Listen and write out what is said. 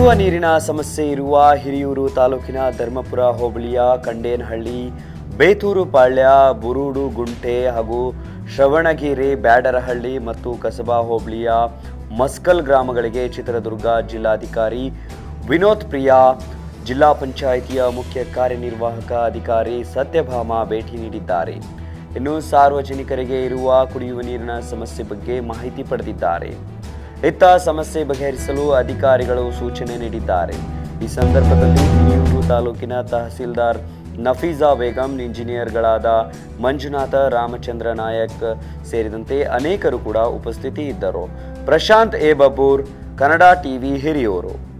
ಕುಡಿಯುವ ನೀರಿನ ಸಮಸ್ಯೆ ಇರುವ ಹಿರಿಯೂರು ತಾಲೂಕಿನ ಧರ್ಮಪುರ ಹೋಬಳಿಯ ಕಂಡೇನಹಳ್ಳಿ ಬೇತೂರು ಪಾಳ್ಯ ಬುರುಡು ಗುಂಟೆ ಹಾಗೂ ಶ್ರವಣಗಿರಿ ಬ್ಯಾಡರಹಳ್ಳಿ ಮತ್ತು ಕಸಬಾ ಹೋಬಳಿಯ ಮಸ್ಕಲ್ ಗ್ರಾಮಗಳಿಗೆ ಚಿತ್ರದುರ್ಗ ಜಿಲ್ಲಾಧಿಕಾರಿ ವಿನೋದ್ ಪ್ರಿಯಾ ಜಿಲ್ಲಾ ಪಂಚಾಯಿತಿಯ ಮುಖ್ಯ ಕಾರ್ಯನಿರ್ವಾಹಕ ಅಧಿಕಾರಿ ಸತ್ಯಭಾಮ ಭೇಟಿ ನೀಡಿದ್ದಾರೆ ಇನ್ನು ಸಾರ್ವಜನಿಕರಿಗೆ ಇರುವ ಕುಡಿಯುವ ನೀರಿನ ಸಮಸ್ಯೆ ಬಗ್ಗೆ ಮಾಹಿತಿ ಪಡೆದಿದ್ದಾರೆ ಇತ್ತ ಸಮಸ್ಯೆ ಬಗೆಹರಿಸಲು ಅಧಿಕಾರಿಗಳು ಸೂಚನೆ ನೀಡಿದ್ದಾರೆ ಈ ಸಂದರ್ಭದಲ್ಲಿ ಹಿರಿಯೂರು ತಾಲೂಕಿನ ತಹಸೀಲ್ದಾರ್ ನಫೀಜಾ ಬೇಗಂ ಇಂಜಿನಿಯರ್ಗಳಾದ ಮಂಜುನಾಥ ರಾಮಚಂದ್ರ ನಾಯಕ್ ಸೇರಿದಂತೆ ಅನೇಕರು ಕೂಡ ಉಪಸ್ಥಿತಿ ಇದ್ದರು ಪ್ರಶಾಂತ್ ಎ ಬಬ್ಬೂರ್ ಕನ್ನಡ ಟಿವಿ ಹಿರಿಯೂರು